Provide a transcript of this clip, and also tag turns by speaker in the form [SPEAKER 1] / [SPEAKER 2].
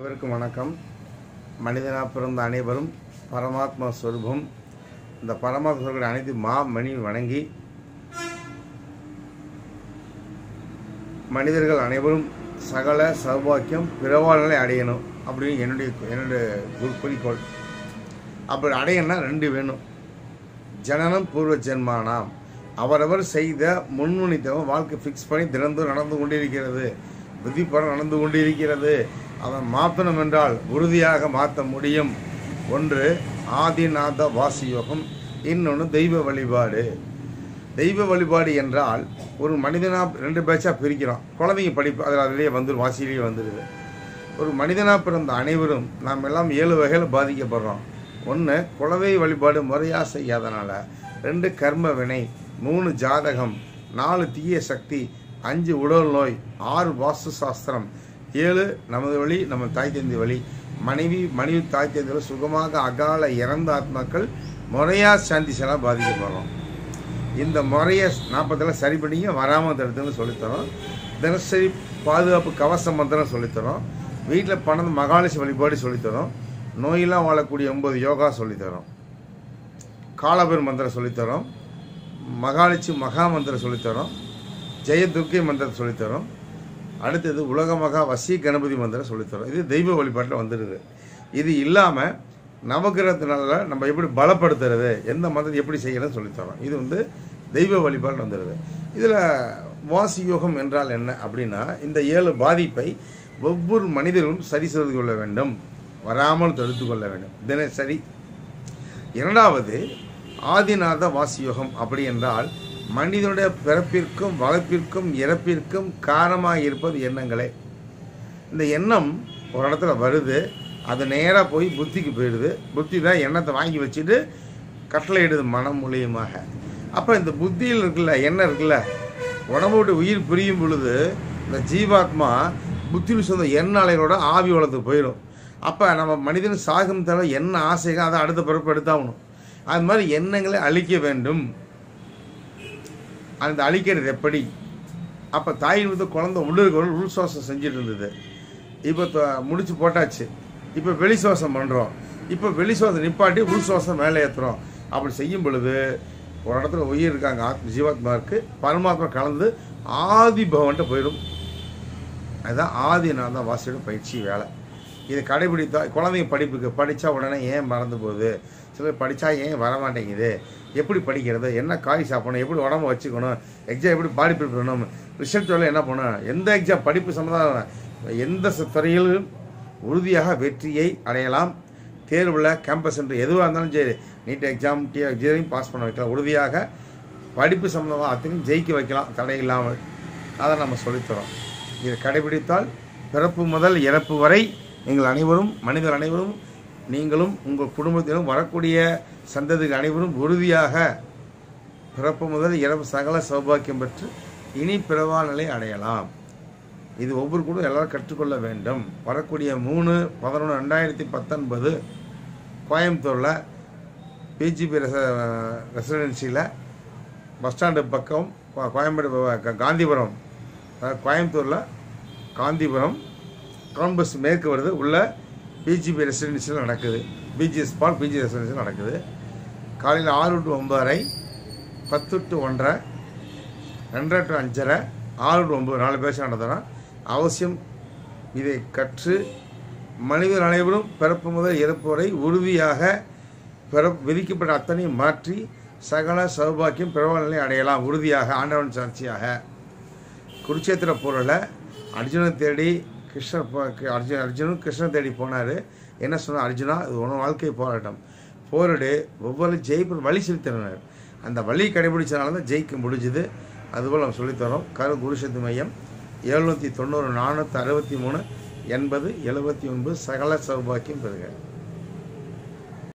[SPEAKER 1] அனைவருக்கும் வணக்கம் மனிதனாக பிறந்த அனைவரும் பரமாத்மா ஸ்வரூபம் இந்த பரமாத்மா ஸ்வரூபத்தை அனைத்து மா மணி வணங்கி மனிதர்கள் அனைவரும் சகல சௌபாக்கியம் பிறவாழ்நிலை அடையணும் அப்படின்னு என்னுடைய என்னுடைய குறி- குறிக்கோள் அப்படி அடையணும்னா ரெண்டு வேணும் ஜனனம் பூர்வ ஜென்மானாம் அவரவர் செய்த முன்முனித்தவன் வாழ்க்கை ஃபிக்ஸ் பண்ணி தினந்தோறும் நடந்து கொண்டிருக்கிறது விதிப்படம் நடந்து கொண்டிருக்கிறது அதை மாற்றணும் என்றால் உறுதியாக மாற்ற முடியும் ஒன்று ஆதிநாத வாசியோகம் இன்னொன்று தெய்வ வழிபாடு தெய்வ வழிபாடு என்றால் ஒரு மனிதனாக ரெண்டு பேட்சாக பிரிக்கிறோம் குழந்தைங்க படிப்பு அதில் அதிலேயே வந்துடும் வாசியிலேயே வந்துடுது ஒரு மனிதனாக பிறந்த அனைவரும் நாம் எல்லாம் ஏழு வகையில் பாதிக்கப்படுறோம் ஒன்று குலதெய்வ வழிபாடு முறையாக செய்யாதனால ரெண்டு கர்ம வினை மூணு ஜாதகம் நாலு தீய சக்தி அஞ்சு உடல் நோய் ஆறு வாஸ்து சாஸ்திரம் ஏழு நமது வழி நம்ம தாய் தந்தை வழி மனைவி மனைவி தாய் தந்தை சுகமாக அகால இறந்த ஆத்மாக்கள் முறையாக சாந்தி செலா பாதிக்கப்படுறோம் இந்த முறையை நாற்பதில் சரி பண்ணிங்க வராமல் தடுத்துன்னு சொல்லித்தரோம் தினசரி பாதுகாப்பு கவச மந்திரம் சொல்லித்தரோம் வீட்டில் பணம் மகாலட்சுமி வழிபாடு சொல்லித்தரோம் நோயெல்லாம் வாழக்கூடிய ஒன்பது யோகா சொல்லித்தரோம் காலபேர் மந்திரம் சொல்லித்தரோம் மகாலட்சுமி மகா மந்திரம் சொல்லித்தரோம் ஜெய துர்க்கை மந்திரம் சொல்லித்தரோம் அடுத்தது உலக மகா வசி கணபதி மந்திரம் சொல்லித்தரோம் இது தெய்வ வழிபாட்டில் வந்துடுது இது இல்லாமல் நவகிரகத்தினால நம்ம எப்படி பலப்படுத்துறது எந்த மந்திரம் எப்படி செய்யணும்னு சொல்லித்தரோம் இது வந்து தெய்வ வழிபாடு வந்துடுது இதில் வாசி யோகம் என்றால் என்ன அப்படின்னா இந்த ஏழு பாதிப்பை ஒவ்வொரு மனிதரும் சரி செய்து கொள்ள வேண்டும் வராமல் தடுத்து கொள்ள வேண்டும் தினசரி இரண்டாவது ஆதிநாத வாசியோகம் அப்படி என்றால் மனிதனுடைய பிறப்பிற்கும் வளர்ப்பிற்கும் இறப்பிற்கும் காரணமாக இருப்பது எண்ணங்களே இந்த எண்ணம் ஒரு இடத்துல வருது அது நேராக போய் புத்திக்கு போயிடுது புத்தி தான் எண்ணத்தை வாங்கி வச்சுட்டு கட்டளையிடுது மனம் மூலியமாக அப்போ இந்த புத்தியில் இருக்குல்ல எண்ணம் இருக்குல்ல உடம்பு விட்டு உயிர் பிரியும் பொழுது இந்த ஜீவாத்மா புத்தியில் சொந்த எண்ண அலைகளோட ஆவி வளர்த்து போயிடும் அப்போ நம்ம மனிதன் சாகும் தவிர என்ன ஆசைகள் அதை அடுத்த பிறப்பு எடுத்தாகணும் அது மாதிரி எண்ணங்களை அழிக்க வேண்டும் அந்த அழிக்கிறது எப்படி அப்போ தாயின் வந்து குழந்தை உள்ளுக்கு உள் சுவாசம் செஞ்சுட்டு இருந்தது இப்போ த- முடிச்சு போட்டாச்சு இப்போ வெளி சுவாசம் பண்ணுறோம் இப்போ வெளி சுவாசம் நிப்பாட்டி உள் சுவாசம் மேலே ஏற்றுறோம் அப்படி செய்யும் பொழுது ஒரு இடத்துல உயிர் இருக்காங்க ஆத்ம ஜீவாத்மா இருக்கு பரமாத்மா கலந்து ஆதி பவன்ட்டு போயிடும் அதுதான் ஆதிநாத வாசியோட பயிற்சி வேலை இதை கடைபிடித்தா குழந்தைங்க படிப்புக்கு படித்தா உடனே ஏன் மறந்து போகுது சிலர் படித்தா ஏன் வர மாட்டேங்குது எப்படி படிக்கிறது என்ன காய் சாப்பிடணும் எப்படி உடம்ப வச்சுக்கணும் எக்ஸாம் எப்படி பாடி பண்ணணும் ரிசல்ட் வேலை என்ன பண்ணணும் எந்த எக்ஸாம் படிப்பு சம்மந்தம் எந்த ச- துறையிலும் உறுதியாக வெற்றியை அடையலாம் தேர்வில் கேம்பஸ் என்று எதுவாக இருந்தாலும் சரி நீட் எக்ஸாம் டி எக்ஸாமையும் பாஸ் பண்ண வைக்கலாம் உறுதியாக படிப்பு சம்மந்தமாக அத்தனையும் ஜெயிக்க வைக்கலாம் தடை இல்லாமல் அதை நம்ம சொல்லித்தரோம் இதை கடைபிடித்தால் பிறப்பு முதல் இறப்பு வரை நீங்கள் அனைவரும் மனிதர் அனைவரும் நீங்களும் உங்கள் குடும்பத்திலும் வரக்கூடிய சந்ததிகள் அனைவரும் உறுதியாக பிறப்பு முதல் இறப்பு சகல சௌபாக்கியம் பெற்று இனி பிறவா நிலை அடையலாம் இது ஒவ்வொரு கூட எல்லாரும் கற்றுக்கொள்ள வேண்டும் வரக்கூடிய மூணு பதினொன்று ரெண்டாயிரத்தி பத்தொன்பது கோயம்புத்தூரில் பிஜிபி ரெச ரெசிடென்சியில் பஸ் ஸ்டாண்டு பக்கம் கோ- கோயம்பேடு க- காந்திபுரம் அதாவது கோயம்புத்தூரில் காந்திபுரம் காம்பஸ் மேற்கு வருது உள்ள பிஜிபி ரெசிடென்சியில் நடக்குது பிஜிஎஸ் பால் பிஜி ரெசிடென்சியில் நடக்குது காலையில் ஆறு டு ஒன்பதரை பத்து டு ஒன்றரை ரெண்டரை டு அஞ்சரை ஆறு டு ஒன்பது நாலு பேர் நடத்துகிறோம் அவசியம் இதை கற்று மனிதர் அனைவரும் பிறப்பு முதல் இறப்பு வரை உறுதியாக பிற விதிக்கப்பட்ட அத்தனையும் மாற்றி சகல சௌபாக்கியம் பிறவ நிலை அடையலாம் உறுதியாக ஆண்டவன் சாட்சியாக குருட்சேத்திர போரில் அர்ஜுனை தேடி கிருஷ்ணர் போ அர்ஜுன் அர்ஜுனும் கிருஷ்ணன் தேடி போனார் என்ன சொன்னார் அர்ஜுனா இது உன வாழ்க்கை போராட்டம் போரிடு ஒவ்வொரு ஜெயிப்பு வழி செலுத்தினர் அந்த வழி கடைபிடிச்சனால தான் ஜெயிக்க முடிஞ்சுது அதுபோல் நம்ம சொல்லித்தரோம் கரு குருசக்தி மையம் எழுநூற்றி தொண்ணூறு நானூற்றி அறுபத்தி மூணு எண்பது எழுபத்தி ஒன்பது சகல சௌபாக்கியம் பெறுக